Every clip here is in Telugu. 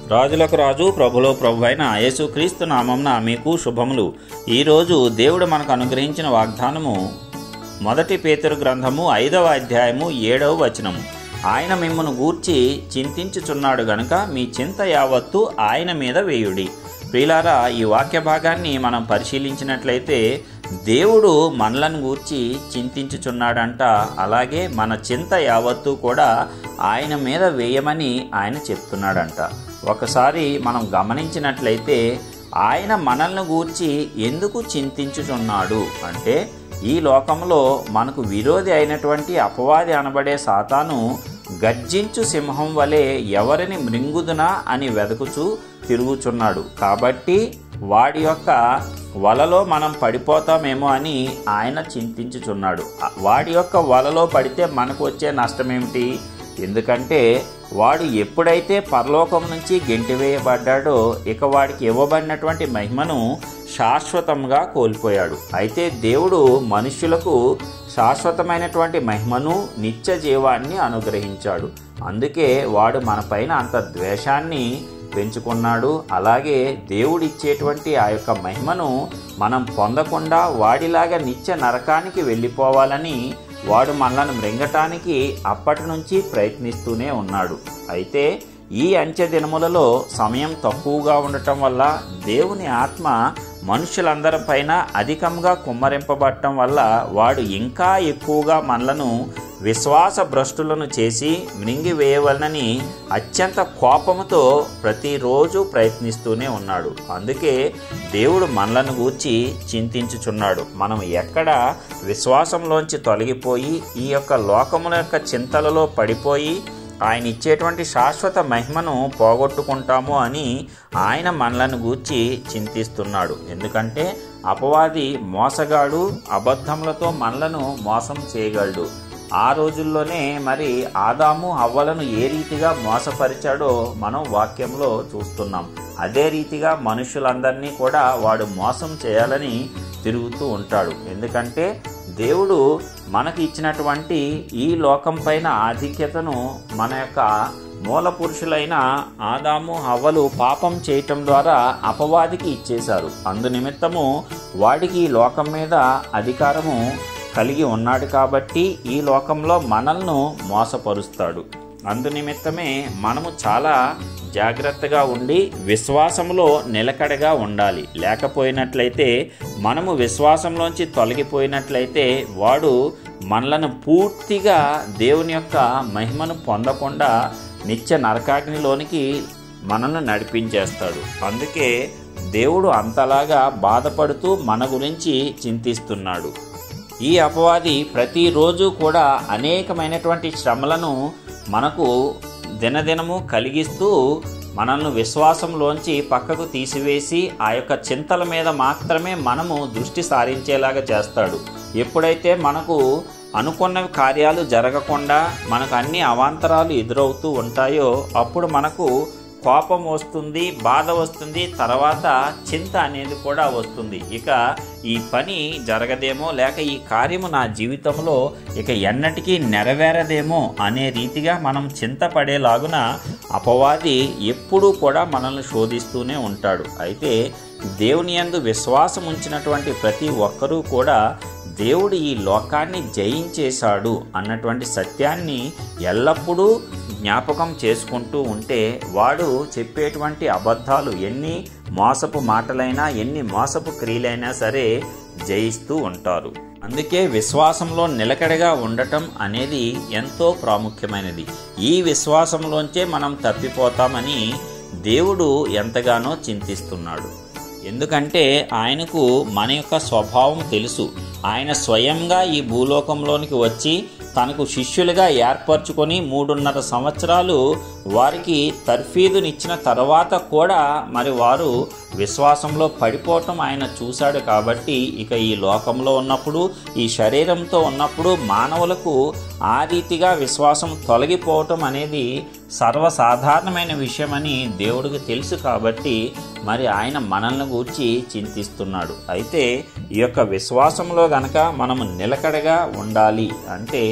రాజులకు రాజు ప్రభులో ప్రభు అయిన యేసుక్రీస్తు నామంన మీకు శుభములు ఈరోజు దేవుడు మనకు అనుగ్రహించిన వాగ్దానము మొదటి పేతురు గ్రంథము ఐదవ అధ్యాయము ఏడవ వచనము ఆయన మిమ్మను గూర్చి చింతించుచున్నాడు గనుక మీ చింత యావత్తు ఆయన మీద వేయుడి ప్రియులారా ఈ వాక్య భాగాన్ని మనం పరిశీలించినట్లయితే దేవుడు మనలను గూర్చి చింతించుచున్నాడంట అలాగే మన చింత యావత్తు కూడా ఆయన మీద వేయమని ఆయన చెప్తున్నాడంట ఒకసారి మనం గమనించినట్లయితే ఆయన మనల్ని గూర్చి ఎందుకు చింతించుచున్నాడు అంటే ఈ లోకంలో మనకు విరోధి అయినటువంటి అపవాది అనబడే సాతాను గర్జించు సింహం వలె ఎవరిని మృంగుదునా అని వెతుకుచూ తిరుగుచున్నాడు కాబట్టి వాడి యొక్క వలలో మనం పడిపోతామేమో అని ఆయన చింతించుచున్నాడు వాడి యొక్క వలలో పడితే మనకు వచ్చే నష్టం ఏమిటి ఎందుకంటే వాడు ఎప్పుడైతే పరలోకం నుంచి గెంటివేయబడ్డాడో ఇక వాడికి ఇవ్వబడినటువంటి మహిమను శాశ్వతంగా కోల్పోయాడు అయితే దేవుడు మనుష్యులకు శాశ్వతమైనటువంటి మహిమను నిత్య జీవాన్ని అనుగ్రహించాడు అందుకే వాడు మనపైన అంత ద్వేషాన్ని పెంచుకున్నాడు అలాగే దేవుడిచ్చేటువంటి ఆ యొక్క మహిమను మనం పొందకుండా వాడిలాగా నిత్య నరకానికి వెళ్ళిపోవాలని వాడు మనలను మృంగటానికి అప్పటి నుంచి ప్రయత్నిస్తూనే ఉన్నాడు అయితే ఈ అంచె దినములలో సమయం తక్కువగా ఉండటం వల్ల దేవుని ఆత్మ మనుషులందరిపైన అధికంగా కుమ్మరింపబడటం వల్ల వాడు ఇంకా ఎక్కువగా మనలను విశ్వాస భ్రష్టులను చేసి మృంగివేయవలనని అత్యంత కోపముతో ప్రతిరోజు ప్రయత్నిస్తూనే ఉన్నాడు అందుకే దేవుడు మనలను గూర్చి చింతించుచున్నాడు మనం ఎక్కడ విశ్వాసంలోంచి తొలగిపోయి ఈ యొక్క లోకముల యొక్క చింతలలో పడిపోయి ఆయన ఇచ్చేటువంటి శాశ్వత మహిమను పోగొట్టుకుంటాము అని ఆయన మనలను గూర్చి చింతిస్తున్నాడు ఎందుకంటే అపవాది మోసగాడు అబద్ధములతో మనలను మోసం చేయగలడు ఆ రోజుల్లోనే మరి ఆదాము అవ్వలను ఏ రీతిగా మోసపరిచాడో మనం వాక్యంలో చూస్తున్నాం అదే రీతిగా మనుషులందరినీ కూడా వాడు మోసం చేయాలని తిరుగుతూ ఉంటాడు ఎందుకంటే దేవుడు మనకి ఇచ్చినటువంటి ఈ లోకం పైన ఆధిక్యతను మన యొక్క మూల పురుషులైన ఆదాము హవ్వలు పాపం చేయటం ద్వారా అపవాదికి ఇచ్చేశారు అందు నిమిత్తము వాడికి ఈ లోకం మీద అధికారము కలిగి ఉన్నాడు కాబట్టి ఈ లోకంలో మనల్ని మోసపరుస్తాడు అందు నిమిత్తమే మనము చాలా జాగ్రత్తగా ఉండి విశ్వాసంలో నిలకడగా ఉండాలి లేకపోయినట్లయితే మనము విశ్వాసంలోంచి తొలగిపోయినట్లయితే వాడు మనలను పూర్తిగా దేవుని యొక్క మహిమను పొందకుండా నిత్య నరకాగ్నిలోనికి మనల్ని నడిపించేస్తాడు అందుకే దేవుడు అంతలాగా బాధపడుతూ మన గురించి చింతిస్తున్నాడు ఈ అపవాది ప్రతిరోజు కూడా అనేకమైనటువంటి శ్రమలను మనకు దినదినము కలిగిస్తూ మనల్ని విశ్వాసంలోంచి పక్కకు తీసివేసి ఆ యొక్క చింతల మీద మాత్రమే మనము దృష్టి సారించేలాగా చేస్తాడు ఎప్పుడైతే మనకు అనుకున్న కార్యాలు జరగకుండా మనకు అన్ని అవాంతరాలు ఎదురవుతూ ఉంటాయో అప్పుడు మనకు కోపం వస్తుంది బాధ వస్తుంది తర్వాత చింత అనేది కూడా వస్తుంది ఇక ఈ పని జరగదేమో లేక ఈ కార్యము నా జీవితంలో ఇక ఎన్నటికీ నెరవేరదేమో అనే రీతిగా మనం చింతపడేలాగున అపవాది ఎప్పుడూ కూడా మనల్ని శోధిస్తూనే ఉంటాడు అయితే దేవుని యందు విశ్వాసం ఉంచినటువంటి ప్రతి ఒక్కరూ కూడా దేవుడు ఈ లోకాన్ని జయించేశాడు అన్నటువంటి సత్యాన్ని ఎల్లప్పుడూ జ్ఞాపకం చేసుకుంటూ ఉంటే వాడు చెప్పేటువంటి అబద్ధాలు ఎన్ని మోసపు మాటలైనా ఎన్ని మోసపు క్రియలైనా సరే జయిస్తూ ఉంటారు అందుకే విశ్వాసంలో నిలకడగా ఉండటం అనేది ఎంతో ప్రాముఖ్యమైనది ఈ విశ్వాసంలోంచే మనం తప్పిపోతామని దేవుడు ఎంతగానో చింతిస్తున్నాడు ఎందుకంటే ఆయనకు మన యొక్క స్వభావం తెలుసు ఆయన స్వయంగా ఈ భూలోకంలోనికి వచ్చి తనకు శిష్యులుగా ఏర్పరచుకొని మూడున్నర సంవత్సరాలు వారికి తర్ఫీదునిచ్చిన తర్వాత కూడా మరి వారు విశ్వాసంలో పడిపోవటం ఆయన చూశాడు కాబట్టి ఇక ఈ లోకంలో ఉన్నప్పుడు ఈ శరీరంతో ఉన్నప్పుడు మానవులకు ఆ రీతిగా విశ్వాసం తొలగిపోవటం అనేది సర్వసాధారణమైన విషయమని దేవుడికి తెలుసు కాబట్టి మరి ఆయన మనల్ని గూర్చి చింతిస్తున్నాడు అయితే ఈ యొక్క విశ్వాసంలో గనక మనము నిలకడగా ఉండాలి అంటే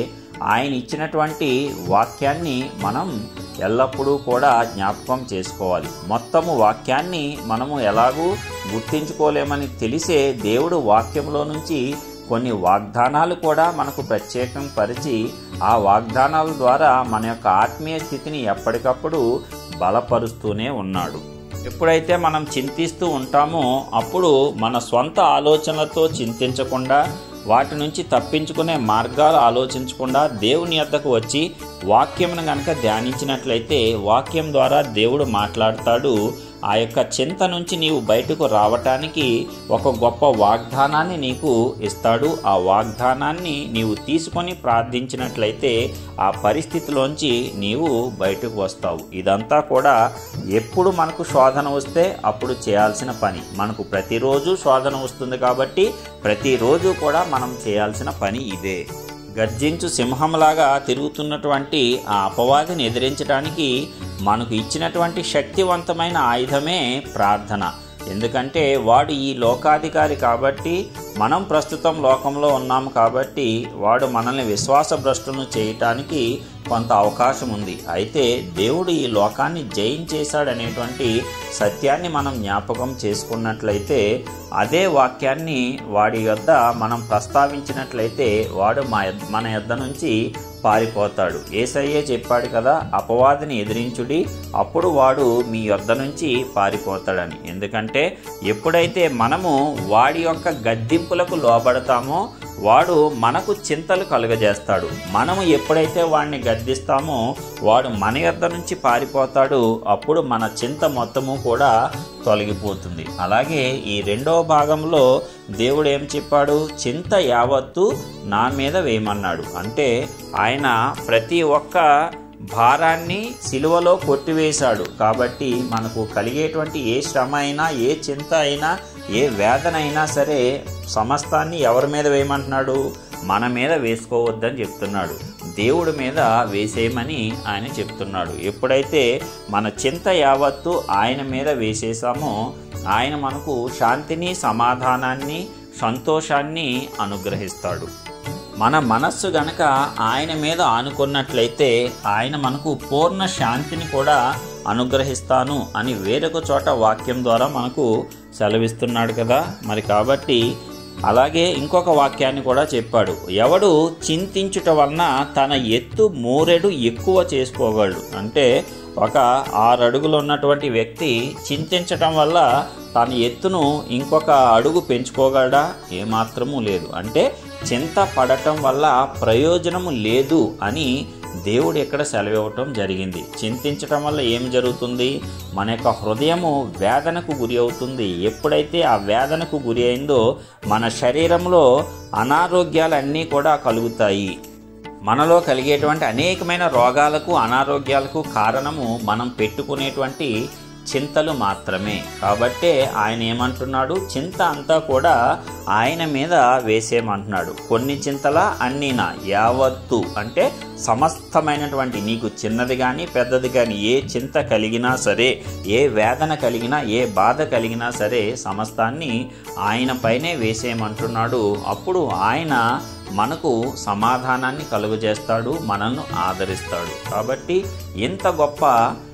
ఆయన ఇచ్చినటువంటి వాక్యాన్ని మనం ఎల్లప్పుడూ కూడా జ్ఞాపకం చేసుకోవాలి మొత్తము వాక్యాన్ని మనము ఎలాగూ గుర్తించుకోలేమని తెలిసే దేవుడు వాక్యంలో నుంచి కొన్ని వాగ్దానాలు కూడా మనకు ప్రత్యేకం పరిచి ఆ వాగ్దానాల ద్వారా మన యొక్క ఆత్మీయ స్థితిని ఎప్పటికప్పుడు బలపరుస్తూనే ఉన్నాడు ఎప్పుడైతే మనం చింతిస్తూ ఉంటామో అప్పుడు మన స్వంత ఆలోచనలతో చింతించకుండా వాటి నుంచి తప్పించుకునే మార్గాలు ఆలోచించకుండా దేవుని యొద్దకు వచ్చి వాక్యమును గనక ధ్యానించినట్లయితే వాక్యం ద్వారా దేవుడు మాట్లాడతాడు ఆ యొక్క చింత నుంచి నీవు బయటకు రావటానికి ఒక గొప్ప వాగ్దానాన్ని నీకు ఇస్తాడు ఆ వాగ్దానాన్ని నీవు తీసుకొని ప్రార్థించినట్లయితే ఆ పరిస్థితిలోంచి నీవు బయటకు వస్తావు ఇదంతా కూడా ఎప్పుడు మనకు శోధన వస్తే అప్పుడు చేయాల్సిన పని మనకు ప్రతిరోజు శోధన వస్తుంది కాబట్టి ప్రతిరోజు కూడా మనం చేయాల్సిన పని ఇదే గర్జించు సింహంలాగా తిరుగుతున్నటువంటి ఆ అపవాదిని ఎదిరించడానికి మనకు ఇచ్చినటువంటి శక్తివంతమైన ఆయుధమే ప్రార్థన ఎందుకంటే వాడు ఈ లోకాధికారి కాబట్టి మనం ప్రస్తుతం లోకంలో ఉన్నాం కాబట్టి వాడు మనల్ని విశ్వాసభ్రష్టులను చేయటానికి కొంత అవకాశం ఉంది అయితే దేవుడు ఈ లోకాన్ని జయించేశాడనేటువంటి సత్యాన్ని మనం జ్ఞాపకం చేసుకున్నట్లయితే అదే వాక్యాన్ని వాడి యొద్ద మనం ప్రస్తావించినట్లయితే వాడు మా యొద్ద- మన యొద్ద నుంచి పారిపోతాడు ఏసయ్యే చెప్పాడు కదా అపవాదిని ఎదిరించుడి అప్పుడు వాడు మీ యొద్ద నుంచి పారిపోతాడని ఎందుకంటే ఎప్పుడైతే మనము వాడి యొక్క గద్దింపులకు లోబడతామో వాడు మనకు చింతలు కలుగజేస్తాడు మనము ఎప్పుడైతే వాడిని గద్దిస్తామో వాడు మన యొద్ద నుంచి పారిపోతాడు అప్పుడు మన చింత మొత్తము కూడా తొలగిపోతుంది అలాగే ఈ రెండవ భాగంలో దేవుడు ఏం చెప్పాడు చింత యావత్తు నా మీద వేయమన్నాడు అంటే ఆయన ప్రతి ఒక్క భారాన్ని సిలువలో కొట్టివేశాడు కాబట్టి మనకు కలిగేటువంటి ఏ శ్రమ అయినా ఏ చింత అయినా ఏ వేదన అయినా సరే సమస్తాన్ని ఎవరి మీద వేయమంటున్నాడు మన మీద వేసుకోవద్దని చెప్తున్నాడు దేవుడి మీద వేసేయమని ఆయన చెప్తున్నాడు ఎప్పుడైతే మన చింత యావత్తు ఆయన మీద వేసేసామో ఆయన మనకు శాంతిని సమాధానాన్ని సంతోషాన్ని అనుగ్రహిస్తాడు మన మనస్సు గనక ఆయన మీద ఆనుకున్నట్లయితే ఆయన మనకు పూర్ణ శాంతిని కూడా అనుగ్రహిస్తాను అని వేరొక చోట వాక్యం ద్వారా మనకు సెలవిస్తున్నాడు కదా మరి కాబట్టి అలాగే ఇంకొక వాక్యాన్ని కూడా చెప్పాడు ఎవడు చింతించుట వలన తన ఎత్తు మూరెడు ఎక్కువ చేసుకోగలడు అంటే ఒక ఆరు అడుగులు ఉన్నటువంటి వ్యక్తి చింతించటం వల్ల తన ఎత్తును ఇంకొక అడుగు పెంచుకోగలడా ఏమాత్రము లేదు అంటే చింత పడటం వల్ల ప్రయోజనము లేదు అని దేవుడు ఇక్కడ సెలవివ్వటం జరిగింది చింతించటం వల్ల ఏం జరుగుతుంది మన యొక్క హృదయము వేదనకు గురి అవుతుంది ఎప్పుడైతే ఆ వేదనకు గురి అయిందో మన శరీరంలో అనారోగ్యాలన్నీ కూడా కలుగుతాయి మనలో కలిగేటువంటి అనేకమైన రోగాలకు అనారోగ్యాలకు కారణము మనం పెట్టుకునేటువంటి చింతలు మాత్రమే కాబట్టే ఆయన ఏమంటున్నాడు చింత అంతా కూడా ఆయన మీద వేసేయమంటున్నాడు కొన్ని చింతల అన్నీనా యావత్తు అంటే సమస్తమైనటువంటి నీకు చిన్నది కానీ పెద్దది కానీ ఏ చింత కలిగినా సరే ఏ వేదన కలిగినా ఏ బాధ కలిగినా సరే సమస్తాన్ని ఆయన పైనే వేసేయమంటున్నాడు అప్పుడు ఆయన మనకు సమాధానాన్ని కలుగజేస్తాడు మనల్ని ఆదరిస్తాడు కాబట్టి ఇంత గొప్ప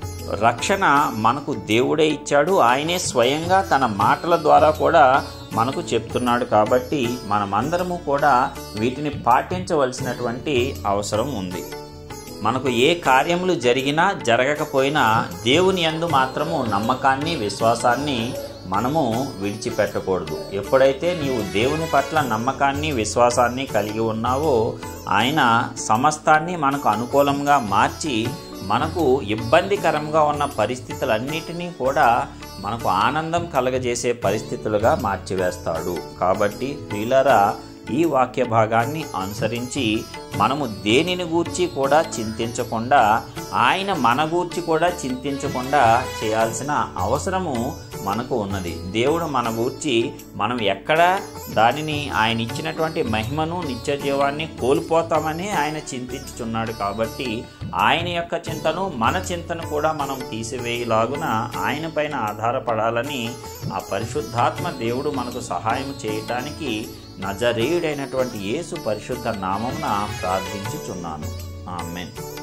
రక్షణ మనకు దేవుడే ఇచ్చాడు ఆయనే స్వయంగా తన మాటల ద్వారా కూడా మనకు చెప్తున్నాడు కాబట్టి మనమందరము కూడా వీటిని పాటించవలసినటువంటి అవసరం ఉంది మనకు ఏ కార్యములు జరిగినా జరగకపోయినా దేవుని యందు మాత్రము నమ్మకాన్ని విశ్వాసాన్ని మనము విడిచిపెట్టకూడదు ఎప్పుడైతే నీవు దేవుని పట్ల నమ్మకాన్ని విశ్వాసాన్ని కలిగి ఉన్నావో ఆయన సమస్తాన్ని మనకు అనుకూలంగా మార్చి మనకు ఇబ్బందికరంగా ఉన్న పరిస్థితులన్నిటినీ కూడా మనకు ఆనందం కలగజేసే పరిస్థితులుగా మార్చివేస్తాడు కాబట్టి ప్రియులరా ఈ వాక్య భాగాన్ని అనుసరించి మనము దేనిని గూర్చి కూడా చింతించకుండా ఆయన మన గూర్చి కూడా చింతించకుండా చేయాల్సిన అవసరము మనకు ఉన్నది దేవుడు మన గూర్చి మనం ఎక్కడ దానిని ఆయన ఇచ్చినటువంటి మహిమను నిత్య జీవాన్ని కోల్పోతామని ఆయన చింతించుచున్నాడు కాబట్టి ఆయన యొక్క చింతను మన చింతను కూడా మనం తీసివేయలాగున ఆయన పైన ఆధారపడాలని ఆ పరిశుద్ధాత్మ దేవుడు మనకు సహాయం చేయటానికి నజరేయుడైనటువంటి యేసు పరిశుద్ధ నామమున ప్రార్థించుచున్నాను ఆమెన్